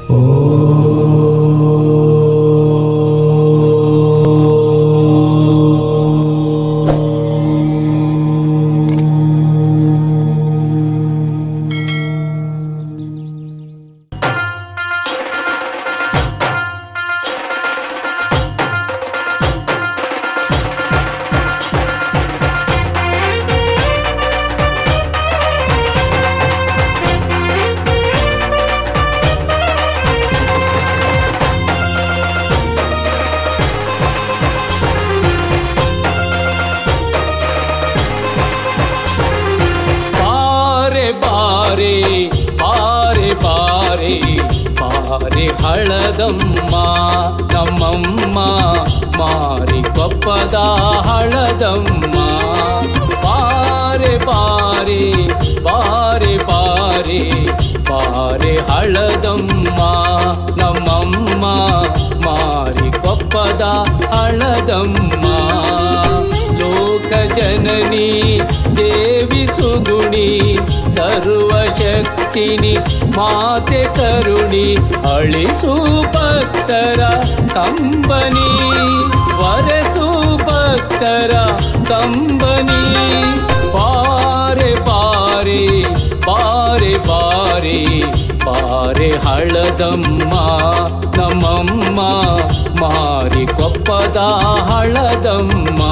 ಬಾರೆ ಬಾರೆ ಬಾರೆ ಬಾರೆ ಬಾರೆ ಹಳದಮ್ಮ ನಮ್ಮಮ್ಮ ಮಾರಿ ಕೊಪ್ಪದ ಹಳದಮ್ಮ ಬಾರೆ ಬಾರೆ ಬಾರೆ ಬಾರೆ ಬಾರೆ ಹಳದಮ್ಮ ನಮ್ಮಮ್ಮ ಮಾರಿ ಕೊಪ್ಪದ ಹಳದಮ್ಮ ಲೋಕ ಜನನಿ ದೇವಿ ಸುಗುಣಿ ಸರ್ವಶಕ್ತಿನಿ ಮಾತೆ ಕರುಣಿ ಅಳಿಸು ಭಕ್ತರ ಕಂಬನಿ ವರಸು ಭಕ್ತರ ಕಂಬನಿ ಬಾರೆ ಬಾರೆ ಬಾರೆ ಬಾರೆ ಬಾರೆ ಹಳದಮ್ಮ ನಮ್ಮಮ್ಮ ಮಾರಿ ಕೊಪ್ಪದ ಹಳದಮ್ಮ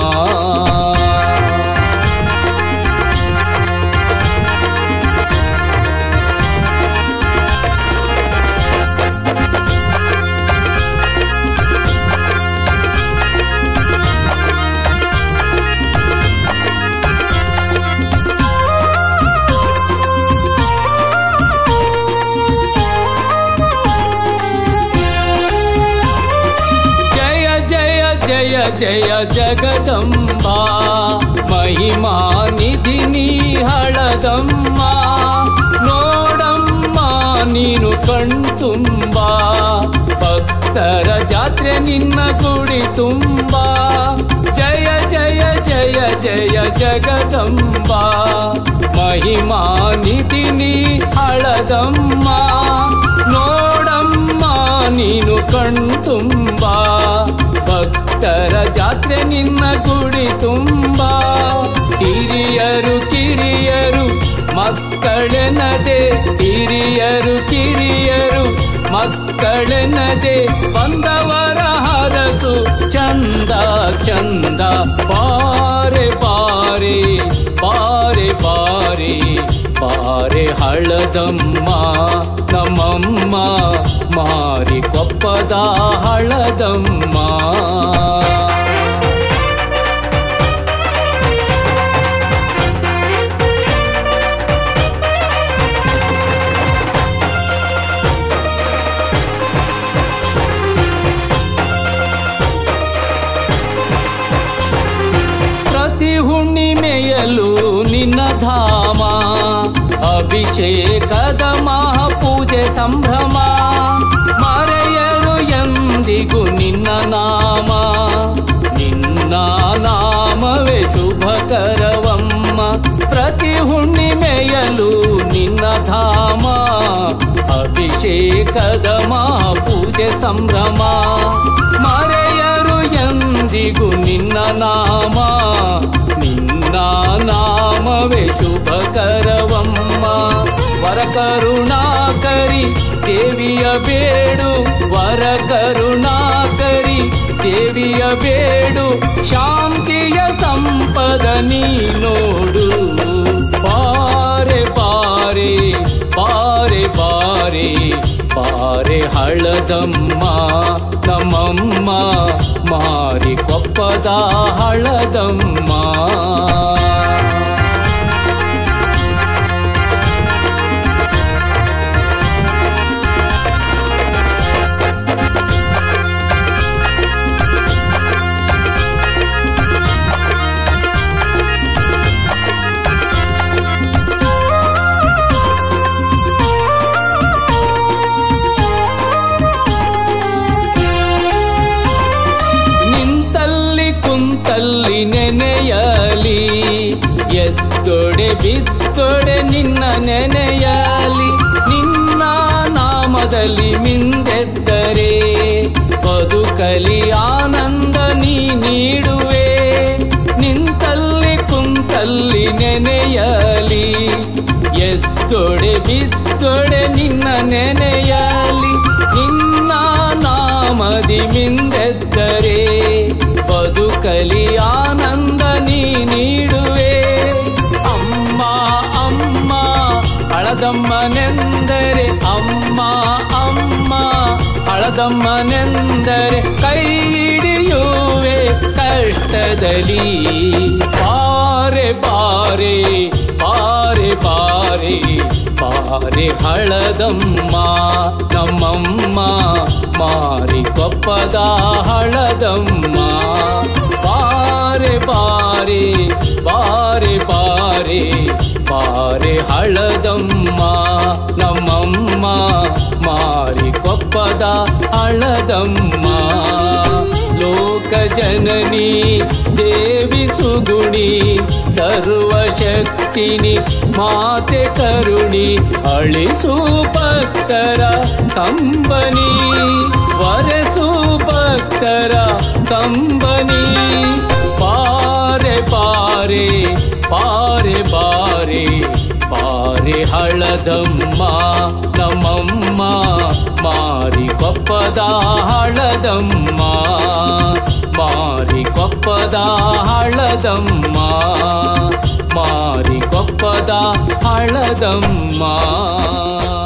ಜಯ ಜಯ ಜಯ ಜಯ ಜಗದಂಬ ಮಹಿಮಾ ನಿಧಿ ನೀ ಹಳದಮ್ಮ ನೋಡಮ್ಮ ನೀನು ಕಣ್ತುಂಬ ಭಕ್ತರ ಜಾತ್ರೆ ನಿನ್ನ ಗುಡಿ ತುಂಬ ಜಯ ಜಯ ಜಯ ಜಯ ಜಗದಂಬ ಮಹಿಮಾ ನಿಧಿ ನೀ ಹಳದಮ್ಮ ನೋಡಮ್ಮ ನೀನು ಕಣ್ತುಂಬ ಭಕ್ತರ ಜಾತ್ರೆ ನಿನ್ನ ಗುಡಿ ತುಂಬ ಹಿರಿಯರು ಕಿರಿಯರು ಮಕ್ಕಳೆನದೆ ಹಿರಿಯರು ಕಿರಿಯರು ಮಕ್ಕಳೆನದೆ ಬಂದವರ ಹರಸು ಚಂದ ಚಂದ ಬಾರೆ ಬಾರೆ ಬಾರೆ ಬಾರೆ ಬಾರೆ ಹಳದಮ್ಮ ನಮ್ಮಮ್ಮ ಮಾರಿ ಕೊಪ್ಪದ ಹಳದಮ್ಮ ಪ್ರತಿ ಹುಣ್ಣಿಮೆಯಲು ನಿನ್ನ ಧಾಮ ಅಭಿಷೇಕದ ಮಹಾಪೂಜೆ ಸಂಭ್ರಮ ಮರೆಯರು ಎಂದಿಗೂ ನಿನ್ನ ನಾಮ ನಿನ್ನ ನಾಮವೇ ಶುಭಕರವಮ್ಮ ಪ್ರತಿ ಹುಣ್ಣಿಮೆಯಲು ನಿನ್ನ ಧಾಮ ಅಭಿಷೇಕದ ಮಹಾಪೂಜೆ ಸಂಭ್ರಮ ಮರೆಯರು ಎಂದಿಗೂ ನಿನ್ನ ನಾಮ ನಿನ್ನ ನಾಮವೇ ಶುಭಕರವಮ್ಮ ವರ ಕರುಣಾಕರಿ ದೇವಿಯ ಬೇಡು ವರ ಕರುಣಾಕರಿ ದೇವಿಯ ಬೇಡು ಶಾಂತಿಯ ಸಂಪದ ನೀ ನೋಡು ಬಾರೆ ಬಾರೆ ಬಾರೆ ಬಾರೆ ಬಾರೆ ಹಳದಮ್ಮ ನಮ್ಮಮ್ಮ ಮಾರಿ ಕೊಪ್ಪದ ಹಳದಮ್ಮ ನಿಂತಲ್ಲಿ ಕುಂತಲ್ಲಿ ನೆನೆಯಲಿ ಎದ್ದೊಡೆ ಬಿದ್ದೊಡೆ ನಿನ್ನ ನೆನೆಯಲಿ ನಿನ್ನ ನಾಮ ಕಷ್ಟದಲ್ಲಿ ಮಿಂದೆದ್ದರೆ ಬದುಕಲಿ ಆನಂದ ನೀ ನೀಡುವೆ ನಿಂತಲ್ಲಿ ಕುಂತಲ್ಲಿ ನೆನೆಯಲಿ ಎದ್ದೊಡೆ ಬಿದ್ದೊಡೆ ನಿನ್ನ ನೆನೆಯಲಿ ನಿನ್ನ ನಾಮದಿ ಮಿಂದೆದ್ದರೆ ಬದುಕಲಿ ಆನಂದ ನೀ ನೀಡುವೆ ಅಮ್ಮ ಅಮ್ಮ ಹಳದಮ್ಮನೆಂದರೆ ಅಮ್ಮ ಅಮ್ಮ ಹಳದಮ್ಮನೆಂದರೆ ಕೈ ಹಿಡಿಯುವೆ ಕಷ್ಟದಲ್ಲಿ ಬಾರೆ ಬಾರೆ ಬಾರೆ ಬಾರೆ ಬಾರೆ ಹಳದಮ್ಮ ನಮ್ಮಮ್ಮ ಮಾರಿ ಕೊಪ್ಪದ ಹಳದಮ್ಮ ಬಾರೆ ಬಾರೆ ಬಾರೆ ಬಾರೆ ಬಾರೆ ಹಳದಮ್ಮ ನಮ್ಮಮ್ಮ ಮಾರಿ ಕೊಪ್ಪದ ಹಳದಮ್ಮ ಲೋಕ ಜನನಿ ದೇವಿ ಸುಗುಣಿ ಸರ್ವಶಕ್ತಿನಿ ಮಾತೆ ಕರುಣಿ ಅಳಿಸು ಭಕ್ತರ ಕಂಬನಿ ವರೆಸು ಭಕ್ತರ ಕಂಬನಿ ಪಾರೆ ಪಾರೆ ಪಾರೆ ಬಾರೆ ಬಾರೆ ಹಳದಮ್ಮ ನಮ್ಮಮ್ಮ ಮಾರಿ ಕೊಪ್ಪದ ಹಳದಮ್ಮ ಮಾರಿ ಕೊಪ್ಪದ ಹಳದಮ್ಮ ಮಾರಿ ಕೊಪ್ಪದ ಹಳದಮ್ಮ